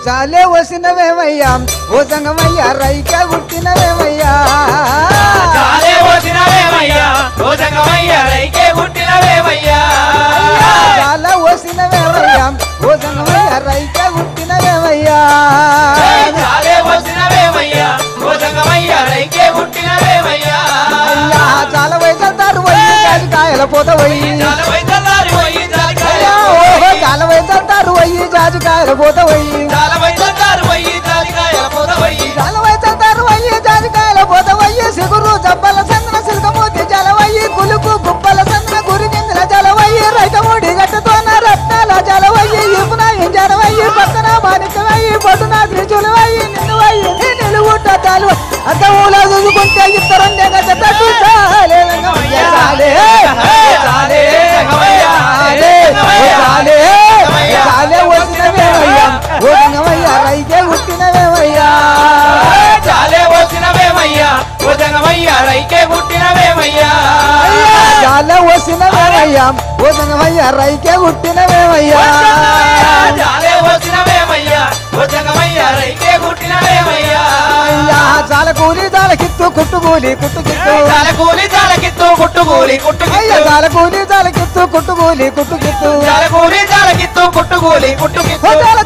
చాలే వసినవేమయ్యా ఓ సంగమయ్యా రైక గుట్టినవేమయ్యా చాలే పోసినవేమయ్యా ఓ సంగమయ్యా రైకే పుట్టినవేమయ్యా చాలా వసినవేమయ్యా ఓ సంగమయ్యా రైక గుట్టినవేమయ్యా చాలే పోసినవేమయ్యా ఓ సంగమయ్యా రైకే పుట్టినవేమయ్యా అయ్యా చాలా వయసంటారు వయ్యి జాజికాయల పోత వయ్యి చాలా వైద్యులారి పోయి జాలికాయ అయ్యా ఓహో చాలా వయసంటారు వయ్యి జాజికాయల పోత వయ్యి చాలా వైద్యులారి పోయి జాలికాయల పొద పోయి చాలా వయసంటారు వయ్యి జాజికాయల పోత వయ్యి సిగురు జబ్బల సంద్ర సిల్కమూతి జలవయ్యి కులుకు గుప్పల సంద్ర గురి గింజల జలవయ్యి రైతముడి గట్టతోన రత్నాల జలవయ్యి ఇపున ఇంజనవయ్యి పక్కన మాణిక్యమయ్యి పట్టున త్రిచులవయ్యి నిన్నువయ్యి నీ నిలువుట చాలు అద్దముల చూసుకుంటే ఇద్దరం జగత తట్టు చాలే రంగమయ్య చాలే చాలే చాలే చాలే చాలే వచ్చినవేమయ్యా ఓ రంగమయ్య రైకే పుట్టినవేమయ్యా చాలే పోసినవేమయ్యా ఓ సంగమయ్యా రైకే పుట్టినవేమయ్యా చాలా వసినవేమయ్యా ఓ సంగమయ్య రైకే పుట్టినవేమయ్యా చాలే పోసినవేమయ్యా ఓ సంగమయ్యా రైకే పుట్టినవేమయ్యా అయ్యా చాలా కూలి చాలా కిత్తు కుట్టు కూలి కుట్టు కిత్తు చాల కూలి చాల కిత్తు కుట్టు కూలి కుట్టు అయ్యా కిత్తు చాలా కూలి చాలా కిత్తు కుట్టు కూలి కుట్టు కిత్తు చాల కూలి చాల కిత్తు కుట్టు కూలి కుట్టు ఓ కిత్తు చాలా